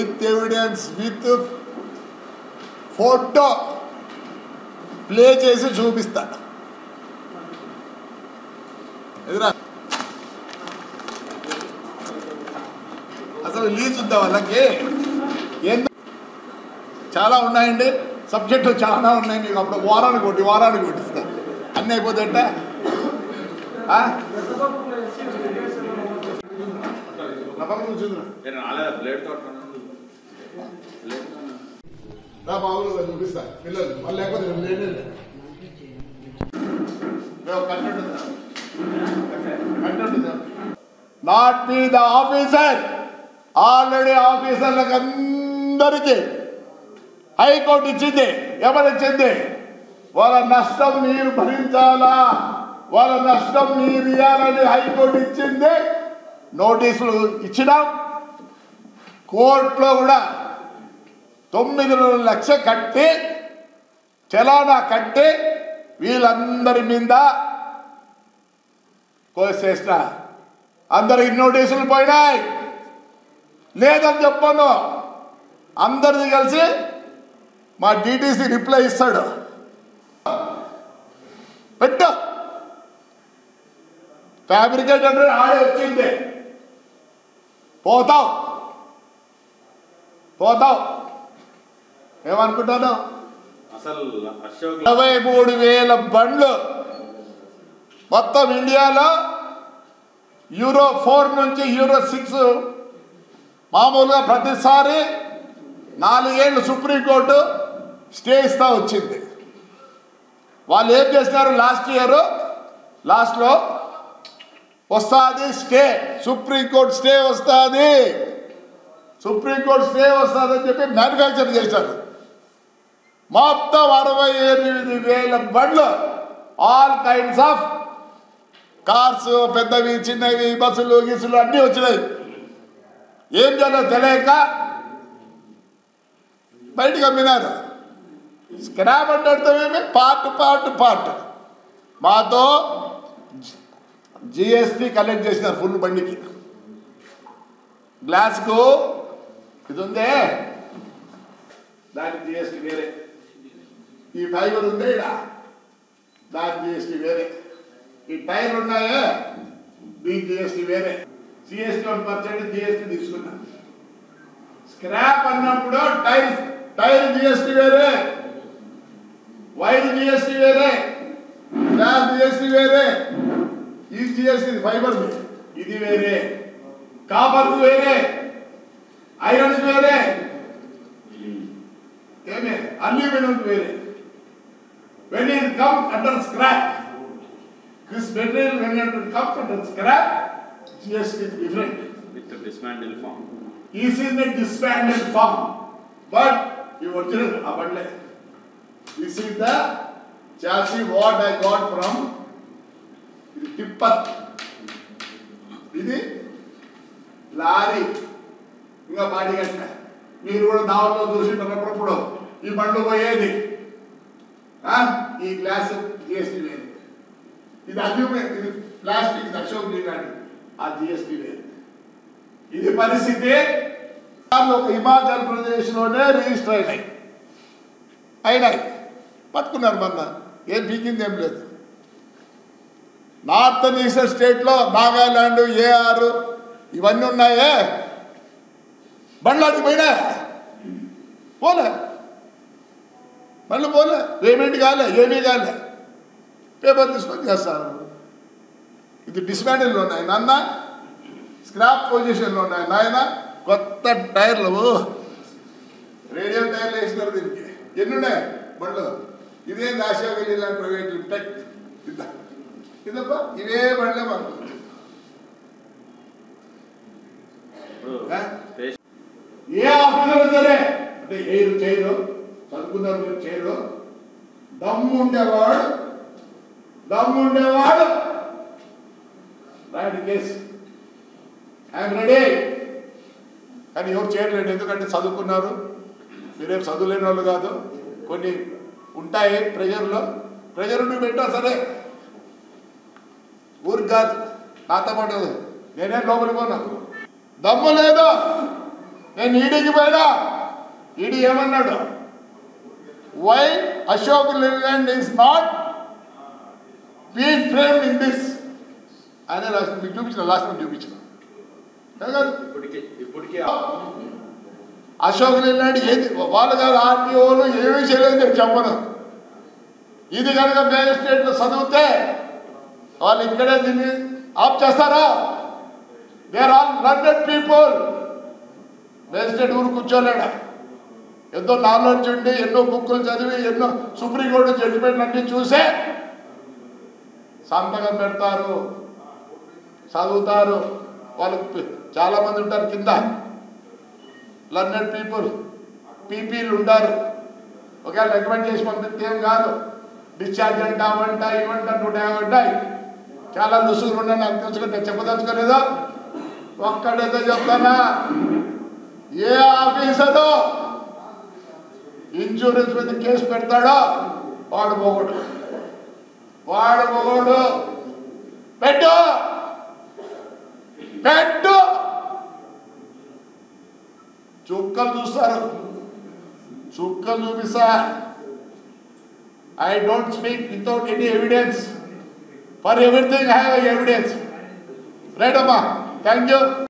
With evidence with photo play చేసి చూపిస్తా ఎదురా అసలు లీజ్ ఉందా వాళ్ళకి ఏందో చాలా ఉన్నాయండి సబ్జెక్టులు చాలా ఉన్నాయి మీకు అప్పుడు వారానికి ఒకటి వారానికి ఒకటి ఇస్తా అన్నీ అయిపోతాయట ఆ? నా పక్కన కూర్చుందిరా. బ్లేడ్ తోట రా బాబులు చూపిస్తా పిల్లలు మళ్ళీ లేకపోతే నేను లేనే లేదు. మేము కట్టండి కట్టండి not be the officer already ఆఫీసర్లకు అందరికీ హైకోర్టు ఇచ్చింది ఎవరిచ్చింది వాళ్ళ నష్టం మీరు భరించాలా వాళ్ళ నష్టం మీరు ఇవ్వాలని హైకోర్టు ఇచ్చింది నోటీసులు ఇచ్చినాం కోర్టులో కూడా తొమ్మిది లక్ష కట్టి చలానా కట్టి వీళ్ళందరి మీద కోసేసిన అందరికి నోటీసులు పోయినాయి లేదని చెప్పాను అందరిది కలిసి మా డిటీసీ రిప్లై ఇస్తాడు పెట్టు ఫ్యాబ్రికేట్ అంటే ఆడే వచ్చింది పోతావు పోతావు ఏమనుకుంటాను అసలు అశోక్ ఇరవై మూడు వేల బండ్లు మొత్తం ఇండియాలో యూరో ఫోర్ నుంచి యూరో సిక్స్ మామూలుగా ప్రతిసారి నాలుగేళ్ళు సుప్రీంకోర్టు స్టే ఇస్తా వచ్చింది వాళ్ళు ఏం చేసినారు లాస్ట్ ఇయర్ లాస్ట్లో వస్తుంది స్టే సుప్రీంకోర్టు స్టే వస్తుంది సుప్రీంకోర్టు స్టే వస్తుంది అని చెప్పి మ్యానుఫ్యాక్చర్ చేశారు మొత్తం అరవై ఎనిమిది వేల బండ్లు ఆల్ కైండ్స్ ఆఫ్ కార్స్ పెద్దవి చిన్నవి బస్సులు గిసులు అన్నీ వచ్చినాయి ఏం చేయాలో తెలియక బయటకు అమ్మినారు స్క్రాప్ అంటే అర్థమేమి పార్ట్ పార్ట్ పార్ట్ మాతో జిఎస్టీ కలెక్ట్ చేసినారు ఫుల్ బండికి గ్లాస్కు ఇది ఉందే దానికి జిఎస్టీ వేరే ఈ ఫైబర్ ఉందే ఇక్కడ దానికి జిఎస్టీ వేరే ఈ టైర్లు ఉన్నాయే దీనికి జిఎస్టీ వేరే జిఎస్టీ వన్ పర్సెంట్ జిఎస్టీ తీసుకున్నా స్క్రాప్ అన్నప్పుడు టైర్ టైర్ జిఎస్టీ వేరే వైర్ జిఎస్టీ వేరే గ్లాస్ జిఎస్టీ వేరే ఈ జిఎస్టీ ఫైబర్ ఇది వేరే కాపర్ వేరే ఐరన్ వేరే ఏమే అల్యూమినియం వేరే when it come under scrap this material when it comes under scrap GST different with dismantle form is in the disbanded form. But the original abandoned. This is the chassis what I got from ఇది tipper ఇది lorry ఇంకా body కట్టిన మీరు కూడా దావట్లో చూసింటారు అప్పుడప్పుడు ఈ బండ్లు పోయేది ఆ? ఈ గ్లాస్ జిఎస్టీ వేరు ఇది అల్యూమినియం ఇది ప్లాస్టిక్ ఇది అశోక్ లాంటి ఆ జిఎస్టీ వేరు ఇది పరిస్థితి వాళ్ళు ఒక హిమాచల్ ప్రదేశ్లోనే రిజిస్టర్ అయినాయి అయినాయి పట్టుకున్నారు మొన్న ఏం పీకింది ఏం లేదు నార్త్ ఈస్టర్న్ స్టేట్లో నాగాలాండ్ ఏఆర్ ఇవన్నీ ఉన్నాయే బండ్లాడికి పోయినా పోలే మళ్ళీ పోలే పేమెంట్ కాలే ఏమీ కాలే పేపర్ తీసుకొని చేస్తారు ఇది డిస్మాండిల్లో ఉన్నాయి నాన్న స్క్రాప్ పొజిషన్లో ఉన్నాయి నాయన కొత్త టైర్లు రేడియం టైర్లు వేసినారు దీనికి ఎన్ని ఉన్నాయి బండ్లు ఇదేం అశోక్ వెళ్ళి ప్రైవేట్ లిమిటెడ్ ఇద్దా ఇదప్ప ఇవే బండ్లే మాకు ఇప్పుడు ఆ? స్టేషన్ ఏ ఆఫీసర్ సరే అంటే ఏరు చేయరు చదువుకున్నారు మీరు చేయరు దమ్ము ఉండేవాడు దమ్ము ఉండేవాడు రాయడి కేసు ఐఎమ్ రెడీ కానీ ఎవరు చేయట్లేదు ఎందుకంటే చదువుకున్నారు మీరేం చదువులేని వాళ్ళు కాదు కొన్ని ఉంటాయి ప్రెజర్లో ప్రెజర్ ఉండి పెట్టా సరే ఊరికి కాదు నాతో పాటు నేనే లోపలికి పోనా దమ్ము లేదు నేను ఈడీకి పోయినా ఈడీ ఏమన్నాడు why Ashok Leyland is not being frame in this అని రాసి మీకు చూపించిన లాస్ట్ టైం చూపించిన కాదు ఇప్పటికి ఇప్పటికీ అశోక్ లేలాండ్ ఏది వాళ్ళు కాదు ఆర్టీఓలు ఏమీ చేయలేదు నేను చెప్పను ఇది కనుక మేజిస్ట్రేట్లో చదివితే వాళ్ళు ఇక్కడే దీన్ని ఆఫ్ చేస్తారా they are all learned people magistrate ఊరు కూర్చోలేడా ఎంతో నాలెడ్జ్ ఉండి ఎన్నో బుక్కులు చదివి ఎన్నో సుప్రీంకోర్టు జడ్జిమెంట్లు అన్నీ చూసే సంతకం పెడతారు చదువుతారు వాళ్ళకి పి- చాలా మంది ఉంటారు కింద లర్నెడ్ పీపుల్ పీపీలు ఉంటారు ఒకవేళ రికమెండ్ చేసి పంపిస్తే ఏం కాదు డిశ్చార్జ్ అంట అవంట ఇవంట నూట యాభై ఉంటాయి చాలా లుసుగులు ఉన్నాయి నాకు తెలుసుకుంటే చెప్పదలుచుకోలేదా ఒక్కడేదో చెప్తానా ఏ ఆఫీసరు ఇన్సూరెన్స్ మీద కేసు పెడతాడో వాడు మొగుడు వాడు మొగుడు పెట్టు పెట్టు చుక్కలు చూస్తారు చుక్కలు చూపిస్తా I don't speak without any evidence for everything I have evidence right అమ్మా థ్యాంక్ యూ